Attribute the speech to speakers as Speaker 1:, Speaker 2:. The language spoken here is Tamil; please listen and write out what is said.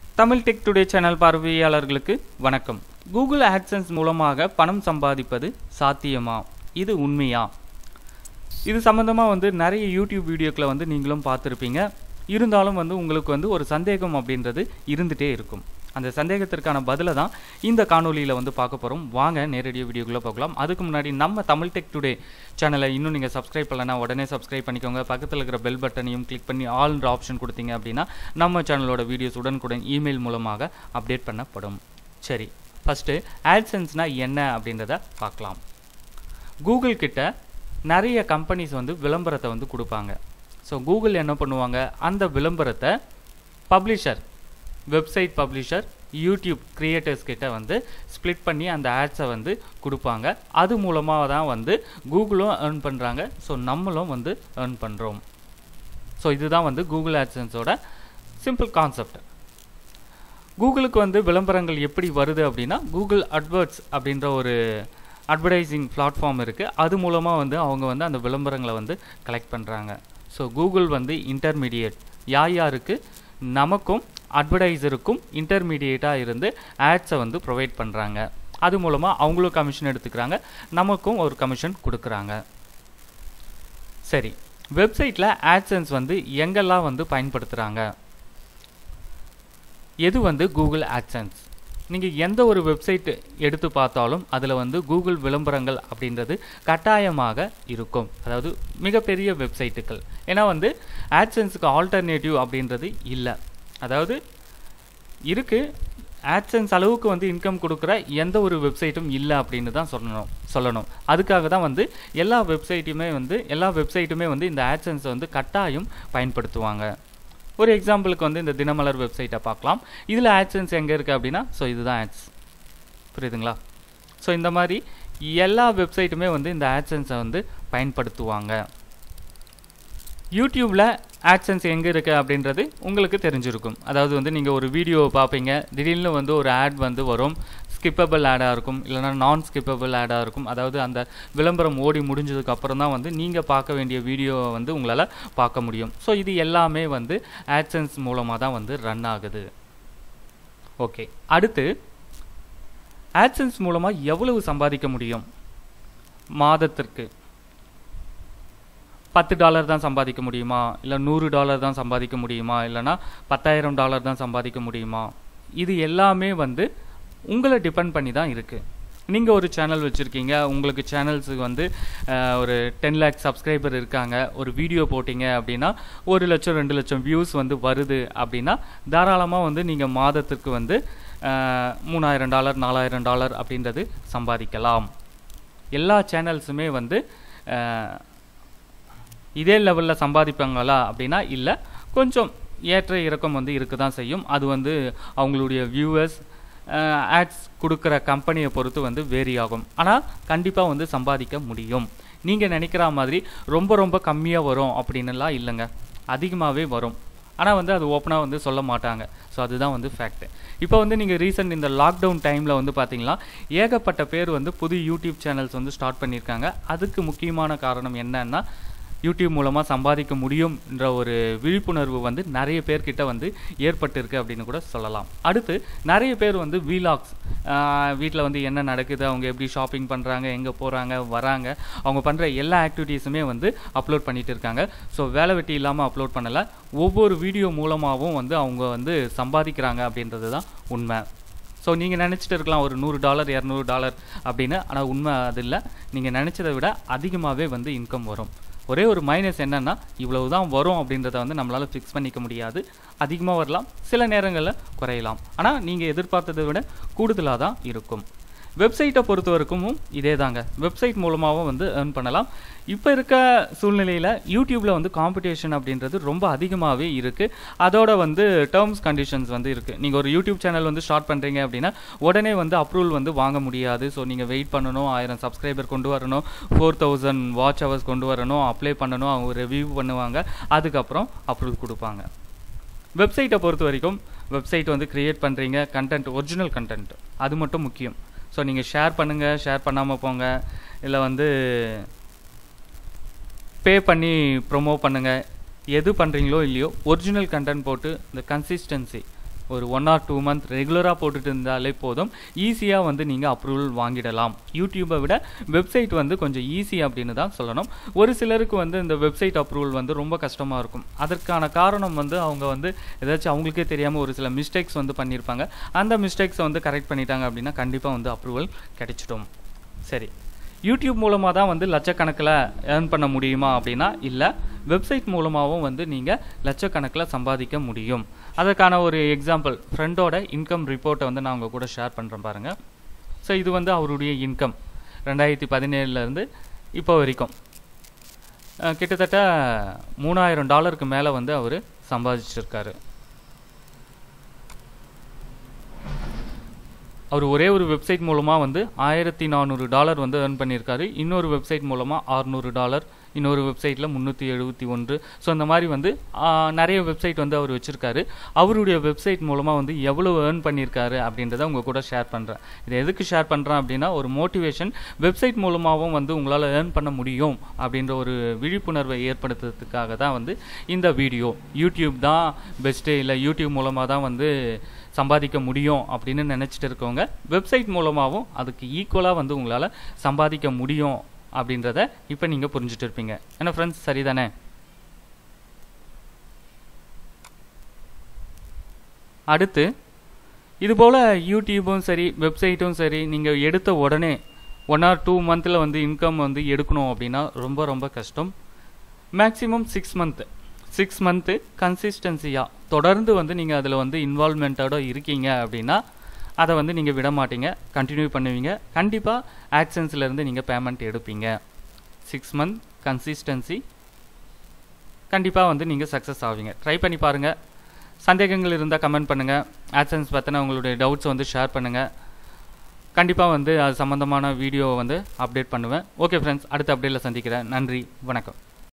Speaker 1: தமிழ் டெக் டுடே சேனல் பார்வையாளர்களுக்கு வணக்கம் கூகுள் ஆட்சன்ஸ் மூலமாக பணம் சம்பாதிப்பது சாத்தியமா இது உண்மையா இது சம்மந்தமாக வந்து நிறைய யூடியூப் வீடியோக்களை வந்து நீங்களும் பார்த்துருப்பீங்க இருந்தாலும் வந்து உங்களுக்கு வந்து ஒரு சந்தேகம் அப்படின்றது இருந்துகிட்டே இருக்கும் அந்த சந்தேகத்திற்கான பதிலை தான் இந்த காணொலியில் வந்து பார்க்க போகிறோம் வாங்க நேரடியாக வீடியோக்குள்ளே பார்க்கலாம் அதுக்கு முன்னாடி நம்ம தமிழ் டெக் டுடே சேனலை இன்னும் நீங்கள் சப்ஸ்கிரைப் பண்ணலன்னா உடனே சப்ஸ்கிரைப் பண்ணிக்கோங்க பக்கத்தில் இருக்கிற பெல் பட்டனையும் கிளிக் பண்ணி ஆல்ன்ற ஆப்ஷன் கொடுத்தீங்க அப்படின்னா நம்ம சேனலோட வீடியோஸ் உடனுக்குடன் இமெயில் மூலமாக அப்டேட் பண்ணப்படும் சரி ஃபஸ்ட்டு ஆட்சன்ஸ்னால் என்ன அப்படின்றத பார்க்கலாம் கூகுள் கிட்ட நிறைய கம்பெனிஸ் வந்து விளம்பரத்தை வந்து கொடுப்பாங்க ஸோ கூகுள் என்ன பண்ணுவாங்க அந்த விளம்பரத்தை publisher website publisher YouTube creators கிட்ட வந்து ஸ்ப்ளிட் பண்ணி அந்த ஆட்ஸை வந்து கொடுப்பாங்க அது மூலமாக தான் வந்து கூகுளும் ஏர்ன் பண்ணுறாங்க ஸோ நம்மளும் வந்து ஏர்ன் பண்ணுறோம் ஸோ இதுதான் வந்து கூகுள் ஆட்சன்ஸோட சிம்பிள் கான்செப்ட் கூகுளுக்கு வந்து விளம்பரங்கள் எப்படி வருது அப்படின்னா கூகுள் அட்வர்ட்ஸ் அப்படின்ற ஒரு அட்வர்டைசிங் பிளாட்ஃபார்ம் இருக்குது அது மூலமாக வந்து அவங்க வந்து அந்த விளம்பரங்களை வந்து கலெக்ட் பண்ணுறாங்க ஸோ கூகுள் வந்து இன்டர்மீடியேட் யார் யாருக்கு நமக்கும் அட்வர்டைசருக்கும் இன்டர்மீடியேட்டாக இருந்து ஆட்ஸை வந்து ப்ரொவைட் பண்ணுறாங்க அது மூலமாக அவங்களும் கமிஷன் எடுத்துக்கிறாங்க நமக்கும் ஒரு கமிஷன் கொடுக்குறாங்க சரி வெப்சைட்டில் ஆட்சன்ஸ் வந்து எங்கெல்லாம் வந்து பயன்படுத்துகிறாங்க எது வந்து கூகுள் ஆட்சன்ஸ் நீங்கள் எந்த ஒரு வெப்சைட் எடுத்து பார்த்தாலும் அதில் வந்து கூகுள் விளம்பரங்கள் அப்படின்றது கட்டாயமாக இருக்கும் அதாவது மிகப்பெரிய வெப்சைட்டுகள் ஏன்னா வந்து ஆட்சன்ஸுக்கு ஆல்டர்னேட்டிவ் அப்படின்றது இல்லை அதாவது இருக்குது ஆட்சன்ஸ் அளவுக்கு வந்து இன்கம் கொடுக்குற எந்த ஒரு வெப்சைட்டும் இல்லை அப்படின்னு தான் சொல்லணும் சொல்லணும் அதுக்காக தான் வந்து எல்லா வெப்சைட்டுமே வந்து எல்லா வெப்சைட்டுமே வந்து இந்த ஆட்சன்ஸை வந்து கட்டாயம் பயன்படுத்துவாங்க ஒரு எக்ஸாம்பிளுக்கு வந்து இந்த தினமலர் வெப்சைட்டை பார்க்கலாம் இதில் ஆட்சன்ஸ் எங்கே இருக்குது அப்படின்னா ஸோ இதுதான் ஆட்ஸ் புரியுதுங்களா ஸோ இந்த மாதிரி எல்லா வெப்சைட்டுமே வந்து இந்த ஆட்சன்ஸை வந்து பயன்படுத்துவாங்க யூடியூப்பில் ஆட்சன்ஸ் எங்கே இருக்குது அப்படின்றது உங்களுக்கு தெரிஞ்சிருக்கும் அதாவது வந்து நீங்கள் ஒரு வீடியோ பார்ப்பீங்க திடீர்னு வந்து ஒரு ஆட் வந்து வரும் ஸ்கிப்பபிள் ஆடாக இருக்கும் இல்லைனா நான் ஸ்கிப்பபிள் ஆடாக இருக்கும் அதாவது அந்த விளம்பரம் ஓடி முடிஞ்சதுக்கு அப்புறம் தான் வந்து நீங்கள் பார்க்க வேண்டிய வீடியோவை வந்து உங்களால் பார்க்க முடியும் ஸோ இது எல்லாமே வந்து ஆட்சன்ஸ் மூலமாக தான் வந்து ரன் ஆகுது ஓகே அடுத்து ஆட்சன்ஸ் மூலமாக எவ்வளவு சம்பாதிக்க முடியும் மாதத்திற்கு பத்து டாலர் தான் சம்பாதிக்க முடியுமா இல்லை நூறு டாலர் தான் சம்பாதிக்க முடியுமா இல்லைனா பத்தாயிரம் டாலர் தான் சம்பாதிக்க முடியுமா இது எல்லாமே வந்து உங்களை டிபெண்ட் பண்ணி தான் இருக்குது நீங்கள் ஒரு சேனல் வச்சுருக்கீங்க உங்களுக்கு சேனல்ஸுக்கு வந்து ஒரு டென் லேக் சப்ஸ்கிரைபர் இருக்காங்க ஒரு வீடியோ போட்டிங்க அப்படின்னா ஒரு லட்சம் ரெண்டு லட்சம் வியூஸ் வந்து வருது அப்படின்னா தாராளமாக வந்து நீங்கள் மாதத்துக்கு வந்து மூணாயிரம் டாலர் நாலாயிரம் டாலர் அப்படின்றது சம்பாதிக்கலாம் எல்லா சேனல்ஸுமே வந்து இதே லெவலில் சம்பாதிப்பாங்களா அப்படின்னா இல்லை கொஞ்சம் ஏற்ற இறக்கம் வந்து இருக்க தான் செய்யும் அது வந்து அவங்களுடைய வியூவர்ஸ் ஆட்ஸ் கொடுக்குற கம்பெனியை பொறுத்து வந்து வேரி ஆகும் ஆனால் கண்டிப்பாக வந்து சம்பாதிக்க முடியும் நீங்கள் நினைக்கிற மாதிரி ரொம்ப ரொம்ப கம்மியாக வரும் அப்படின்னுலாம் இல்லைங்க அதிகமாகவே வரும் ஆனால் வந்து அது ஓப்பனாக வந்து சொல்ல மாட்டாங்க ஸோ அதுதான் வந்து ஃபேக்ட் இப்போ வந்து நீங்கள் ரீசெண்ட் இந்த லாக்டவுன் டைமில் வந்து பார்த்தீங்கன்னா ஏகப்பட்ட பேர் வந்து புது யூடியூப் சேனல்ஸ் வந்து ஸ்டார்ட் பண்ணியிருக்காங்க அதுக்கு முக்கியமான காரணம் என்னன்னா யூடியூப் மூலமாக சம்பாதிக்க முடியும்ன்ற ஒரு விழிப்புணர்வு வந்து நிறைய பேர்கிட்ட வந்து ஏற்பட்டிருக்கு அப்படின்னு கூட சொல்லலாம் அடுத்து நிறைய பேர் வந்து வீலாக்ஸ் வீட்டில் வந்து என்ன நடக்குது அவங்க எப்படி ஷாப்பிங் பண்ணுறாங்க எங்கே போகிறாங்க வராங்க அவங்க பண்ணுற எல்லா ஆக்டிவிட்டீஸுமே வந்து அப்லோட் பண்ணிட்டு இருக்காங்க ஸோ வேலை வெட்டி இல்லாமல் அப்லோட் பண்ணலை ஒவ்வொரு வீடியோ மூலமாகவும் வந்து அவங்க வந்து சம்பாதிக்கிறாங்க அப்படின்றது தான் உண்மை ஸோ நீங்கள் நினச்சிட்டு இருக்கலாம் ஒரு நூறு டாலர் இரநூறு டாலர் அப்படின்னு ஆனால் உண்மை அது இல்லை நீங்கள் நினச்சதை விட அதிகமாகவே வந்து இன்கம் வரும் ஒரே ஒரு மைனஸ் என்னென்னா இவ்வளவு தான் வரும் அப்படின்றத வந்து நம்மளால் ஃபிக்ஸ் பண்ணிக்க முடியாது அதிகமாக வரலாம் சில நேரங்களில் குறையலாம் ஆனால் நீங்கள் எதிர்பார்த்ததை விட கூடுதலாக தான் இருக்கும் வெப்சைட்டை பொறுத்த வரைக்கும் இதே தாங்க வெப்சைட் மூலமாகவும் வந்து ஏர்ன் பண்ணலாம் இப்போ இருக்க சூழ்நிலையில் யூடியூப்பில் வந்து காம்படிஷன் அப்படின்றது ரொம்ப அதிகமாகவே இருக்குது அதோட வந்து டேர்ம்ஸ் கண்டிஷன்ஸ் வந்து இருக்குது நீங்கள் ஒரு யூடியூப் சேனல் வந்து ஸ்டார்ட் பண்ணுறீங்க அப்படின்னா உடனே வந்து அப்ரூவல் வந்து வாங்க முடியாது ஸோ நீங்கள் வெயிட் பண்ணணும் ஆயிரம் சப்ஸ்கிரைபர் கொண்டு வரணும் ஃபோர் தௌசண்ட் வாட்ச் ஹவர்ஸ் கொண்டு வரணும் அப்ளை பண்ணணும் அவங்க ரிவ்யூ பண்ணுவாங்க அதுக்கப்புறம் அப்ரூவல் கொடுப்பாங்க வெப்சைட்டை பொறுத்த வரைக்கும் வெப்சைட் வந்து க்ரியேட் பண்ணுறீங்க கண்டென்ட் ஒரிஜினல் கண்டென்ட் அது மட்டும் முக்கியம் ஸோ நீங்கள் ஷேர் பண்ணுங்கள் ஷேர் பண்ணாமல் போங்க இல்லை வந்து பே பண்ணி ப்ரொமோ பண்ணுங்கள் எது பண்ணுறீங்களோ இல்லையோ ஒரிஜினல் கண்டென்ட் போட்டு இந்த கன்சிஸ்டன்சி ஒரு ஒன் ஆர் டூ மந்த் ரெகுலராக போட்டுட்டு இருந்தாலே போதும் ஈஸியாக வந்து நீங்கள் அப்ரூவல் வாங்கிடலாம் யூடியூப்பை விட வெப்சைட் வந்து கொஞ்சம் ஈஸி அப்படின்னு தான் சொல்லணும் ஒரு சிலருக்கு வந்து இந்த வெப்சைட் அப்ரூவல் வந்து ரொம்ப கஷ்டமாக இருக்கும் அதற்கான காரணம் வந்து அவங்க வந்து ஏதாச்சும் அவங்களுக்கே தெரியாமல் ஒரு சில மிஸ்டேக்ஸ் வந்து பண்ணியிருப்பாங்க அந்த மிஸ்டேக்ஸை வந்து கரெக்ட் பண்ணிட்டாங்க அப்படின்னா கண்டிப்பாக வந்து அப்ரூவல் கிடைச்சிடும் சரி யூடியூப் மூலமாக தான் வந்து லட்சக்கணக்கில் ஏர்ன் பண்ண முடியுமா அப்படின்னா இல்லை வெப்சைட் மூலமாகவும் வந்து நீங்கள் லட்சக்கணக்கில் சம்பாதிக்க முடியும் அதற்கான ஒரு எக்ஸாம்பிள் ஃப்ரெண்டோட இன்கம் ரிப்போர்ட்டை வந்து நான் உங்கள் கூட ஷேர் பண்ணுறேன் பாருங்கள் ஸோ இது வந்து அவருடைய இன்கம் ரெண்டாயிரத்தி பதினேழுலேருந்து இப்போ வரைக்கும் அஹ் கிட்டத்தட்ட மூணாயிரம் டாலருக்கு மேலே வந்து அவர் சம்பாதிச்சிருக்காரு அவர் ஒரே ஒரு வெப்சைட் மூலமாக வந்து ஆயிரத்தி நானூறு டாலர் வந்து earn பண்ணியிருக்காரு இன்னொரு வெப்சைட் மூலமாக அறுநூறு டாலர் இன்னொரு வெப்சைட்டில் முந்நூற்றி எழுபத்தி ஒன்று ஸோ அந்த மாதிரி வந்து ஆ, நிறைய வெப்சைட் வந்து அவர் வச்சுருக்காரு அவருடைய வெப்சைட் மூலமாக வந்து எவ்வளோ earn பண்ணியிருக்காரு அப்படின்றத உங்கள் கூட ஷேர் பண்ணுறேன் இது எதுக்கு ஷேர் பண்ணுறேன் அப்படின்னா ஒரு மோட்டிவேஷன் வெப்சைட் மூலமாகவும் வந்து உங்களால் earn பண்ண முடியும் அப்படின்ற ஒரு விழிப்புணர்வை ஏற்படுத்துறதுக்காக தான் வந்து இந்த வீடியோ யூடியூப் தான் பெஸ்ட்டு இல்லை யூடியூப் மூலமாக தான் வந்து சம்பாதிக்க முடியும் அப்படின்னு நினச்சிட்டு இருக்கவங்க வெப்சைட் மூலமாகவும் அதுக்கு ஈக்குவலாக வந்து உங்களால் சம்பாதிக்க முடியும் அப்படின்றத இப்போ நீங்கள் புரிஞ்சுட்டு இருப்பீங்க என்ன ஃப்ரெண்ட்ஸ் சரிதானே அடுத்து இதுபோல் யூடியூபும் சரி வெப்சைட்டும் சரி நீங்கள் எடுத்த உடனே ஒன் ஆர் டூ மந்தில் வந்து இன்கம் வந்து எடுக்கணும் அப்படின்னா ரொம்ப ரொம்ப கஷ்டம் maximum six month six month கன்சிஸ்டன்சியாக தொடர்ந்து வந்து நீங்கள் அதில் வந்து இன்வால்மெண்ட்டோட இருக்கீங்க அப்படின்னா அதை வந்து நீங்கள் விட மாட்டீங்க கண்டினியூ பண்ணுவீங்க கண்டிப்பாக ஆக்சன்ஸ்லேருந்து நீங்கள் பேமெண்ட் எடுப்பீங்க சிக்ஸ் மந்த் கன்சிஸ்டன்சி கண்டிப்பாக வந்து நீங்கள் சக்ஸஸ் ஆவீங்க ட்ரை பண்ணி பாருங்கள் சந்தேகங்கள் இருந்தால் கமெண்ட் பண்ணுங்கள் ஆக்சன்ஸ் பற்றின உங்களுடைய டவுட்ஸ் வந்து ஷேர் பண்ணுங்கள் கண்டிப்பாக வந்து அது சம்மந்தமான வீடியோவை வந்து அப்டேட் பண்ணுவேன் ஓகே ஃப்ரெண்ட்ஸ் அடுத்த அப்டேட்டில் சந்திக்கிறேன் நன்றி வணக்கம்